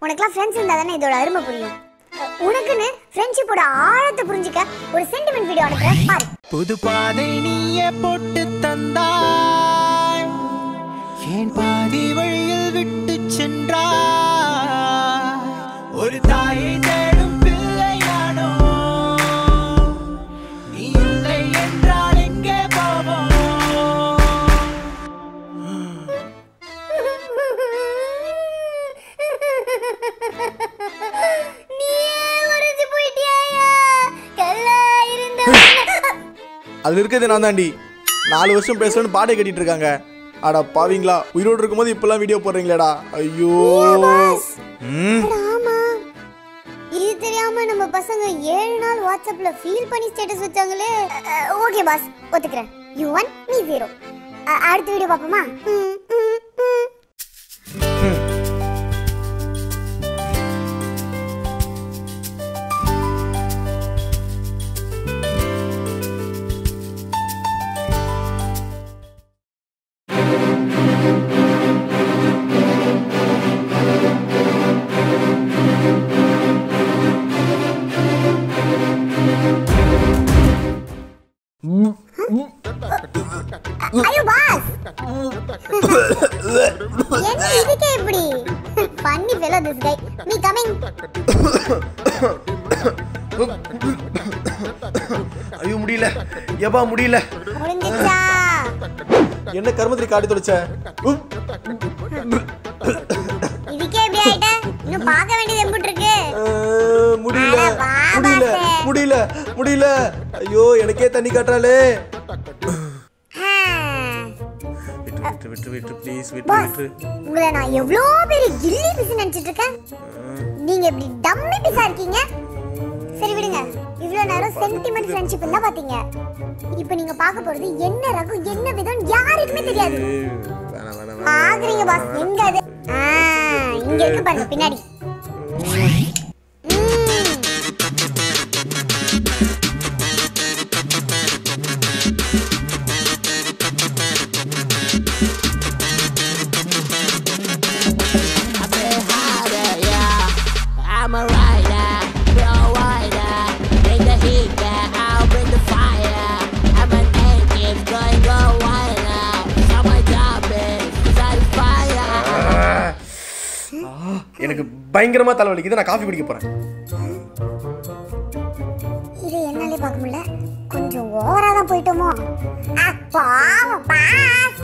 உனக்குலாம் ஃப்ரெண்ட்ஸ் இருந்தா தானே இதோட அருமை புரியும் உனக்குன்னு ஃப்ரெண்ட்ஷிப்போட ஆழத்தை புரிஞ்சுக்க ஒரு சென்டிமெண்ட் வீடியோ அனுப்புறேன் பாரு புது பாதை நீயே போட்டு தந்தாய் ஏன் பாதி வழியில் விட்டு சென்றாய் ஒரு தாயை தேடும் பிள்ளையானோ நீ இல்லை என்றால் எங்கே போவோம் நீயே உறைஞ்சு போயிட்டியாயா கல்லா இருந்த அதுல இருக்கிறது நான் தாண்டி நாலு வருஷம் பேசுறேன்னு பாட்டை கட்டிட்டு இருக்காங்க அடா பாவீங்களா உயிரோடு இருக்கும்போது இப்பெல்லாம் வீடியோ போடுறீங்களேடா ஐயோ ம் அட, ஆமா இது தெரியாம நம்ம பசங்க ஏழு நாள் வாட்ஸ்அப்ல ஃபீல் பண்ணி ஸ்டேட்டஸ் வச்சாங்களே ஓகே பாஸ் ஒத்துக்கிறேன் யூ ஒன் நீ ஜீரோ அடுத்த வீடியோ பாப்போமா ம், ம், ம். ஐயோ பாஸ் என்ன இதுக்கே இப்படி funny fellow this guy me coming ஐயோ முடியல எபா முடியல முடிஞ்சிச்சா என்ன கர்மத்திரி காட்டி தொலைச்ச உம். இதுக்கே இப்படி ஆயிட்ட இன்னும் பார்க்க வேண்டியது எம்பிட்டு இருக்கு அஹ், முடியல அட வா, முடியல பாசே. முடியல முடியல ஐயோ எனக்கே தண்ணி காட்டுறாளே ஆ. விட்டு விட்டு விட்டு விட்டு ப்ளீஸ் விட்டு பாஸ் விட்டு உங்களை நான் எவ்வளோ பெரிய கில்லி பிசு நினைச்சிட்டு இருக்கேன் நீங்க இப்படி டம்மி பிசா இருக்கீங்க சரி விடுங்க இவ்வளவு நேரம் சென்டிமெண்ட் ஃப்ரெண்ட்ஷிப் தான் பாத்தீங்க இப்போ நீங்க பார்க்க போறது என்ன ரகம் என்ன விதம் யாருக்குமே தெரியாது ஏய், வேணாம் வேணாம் வேணாம் பாக்குறீங்க பாஸ் எங்க அது ஆ, இங்க இருக்கு பாருங்க பின்னாடி ம். I'm a rider, pro rider. Bring the heat, yeah, I'll bring the fire. I'm an native, going go wild now. So my job is set fire. எனக்கு பயங்கரமா தலைவலிக்குது நான் காஃபி குடிக்க போறேன் இது என்னாலே பார்க்க முடியல கொஞ்சம் ஓவரா தான் போயிட்டோமோ ஆ, பாவம் பாஸ்